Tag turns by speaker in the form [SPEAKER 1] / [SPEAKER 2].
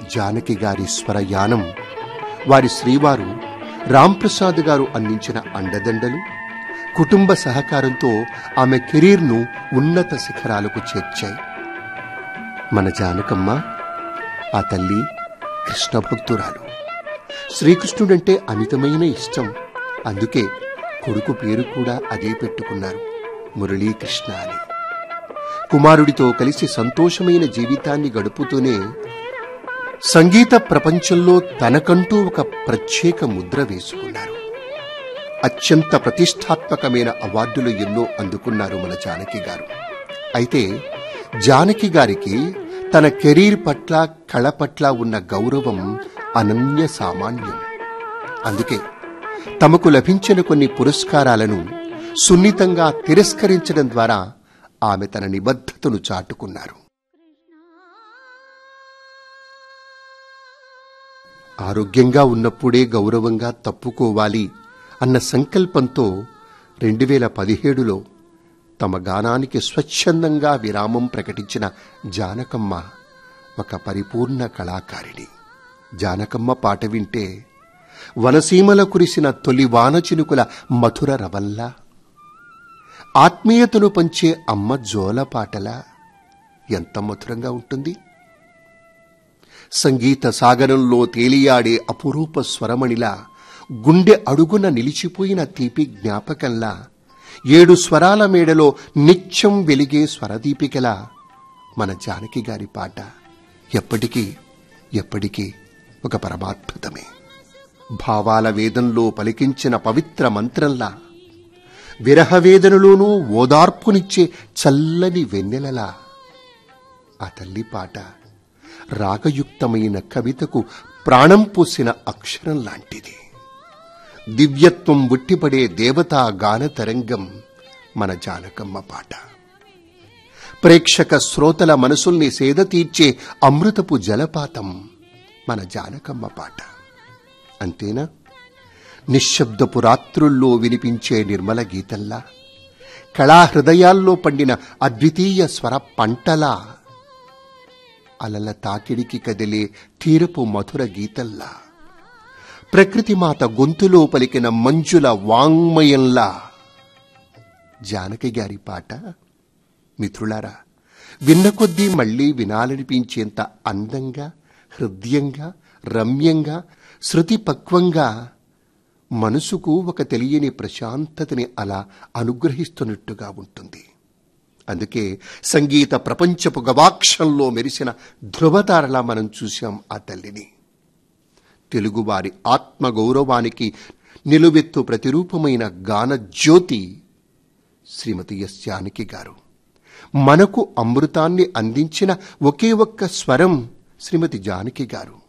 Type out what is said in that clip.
[SPEAKER 1] జానకి గారి స్వరయానం వారి శ్రీవారు రాంప్రసాద్ గారు అందించిన అండదండలు కుటుంబ సహకారంతో ఆమె కెరీర్ను ఉన్నత శిఖరాలకు చేర్చాయి మన జానకమ్మ ఆ తల్లి కృష్ణ భక్తురాలు శ్రీకృష్ణుడంటే అమితమైన ఇష్టం అందుకే కొడుకు పేరు కూడా అదే పెట్టుకున్నారు మురళీకృష్ణ అని కుమారుడితో కలిసి సంతోషమైన జీవితాన్ని గడుపుతూనే సంగీత ప్రపంచంలో తనకంటూ ఒక ప్రత్యేక ముద్ర వేసుకున్నారు అత్యంత ప్రతిష్టాత్మకమైన అవార్డులు ఎన్నో అందుకున్నారు మన జానకి గారు అయితే జానకి గారికి తన కెరీర్ పట్ల కళ పట్ల ఉన్న గౌరవం అనన్య సామాన్యం అందుకే తమకు లభించిన కొన్ని పురస్కారాలను సున్నితంగా తిరస్కరించడం ద్వారా ఆమె తన నిబద్ధతను చాటుకున్నారు ఆరోగ్యంగా ఉన్నప్పుడే గౌరవంగా తప్పుకోవాలి అన్న సంకల్పంతో రెండు వేల పదిహేడులో తమ గానానికి స్వచ్ఛందంగా విరామం ప్రకటించిన జానకమ్మ ఒక పరిపూర్ణ కళాకారిణి జానకమ్మ పాట వింటే వనసీమల కురిసిన తొలి వాన చినుకుల మధుర రవల్లా ఆత్మీయతను పంచే అమ్మ జోల పాటలా ఎంత మధురంగా ఉంటుంది సంగీత సాగరంలో తేలియాడే అపురూప స్వరమణిలా గుండె అడుగున నిలిచిపోయిన తీపి జ్ఞాపకంలా ఏడు స్వరాల మేడలో నిత్యం వెలిగే స్వరదీపికలా మన జానకి గారి పాట ఎప్పటికీ ఎప్పటికీ ఒక పరమాద్భుతమే భావాల వేదంలో పలికించిన పవిత్ర మంత్రంలా విరహవేదనలోనూ ఓదార్పునిచ్చే చల్లని వెన్నెలలా ఆ తల్లి పాట రాగయుక్తమైన కవితకు ప్రాణం పోసిన అక్షరం లాంటిది దివ్యత్వం ఉట్టిపడే దేవతా గాన తరంగం మన జానకమ్మ పాట ప్రేక్షక శ్రోతల మనసుల్ని సేద తీర్చే అమృతపు జలపాతం మన జానకమ్మ పాట అంతేనా నిశ్శబ్దపు రాత్రుల్లో వినిపించే నిర్మల గీతల్లా కళాహృదయాల్లో పండిన అద్వితీయ స్వర పంటలా అలల తాకిడికి కదిలే తీరపు మధుర గీతల్లా ప్రకృతి మాత గొంతులో పలికిన మంజుల వాంగ్మయంలా జానకి గారి పాట మిత్రులారా విన్న కొద్దీ మళ్లీ వినాలనిపించేంత అందంగా హృదయంగా రమ్యంగా శృతి పక్వంగా మనసుకు ఒక తెలియని ప్రశాంతతని అలా అనుగ్రహిస్తున్నట్టుగా ఉంటుంది అందుకే సంగీత ప్రపంచపు గవాక్షంలో మెరిసిన ధృవతారలా మనం చూశాం ఆ తల్లిని తెలుగువారి ఆత్మగౌరవానికి నిలువెత్తు ప్రతిరూపమైన గాన జ్యోతి శ్రీమతి ఎస్ జానకి గారు మనకు అమృతాన్ని అందించిన ఒకే ఒక్క స్వరం శ్రీమతి జానకి గారు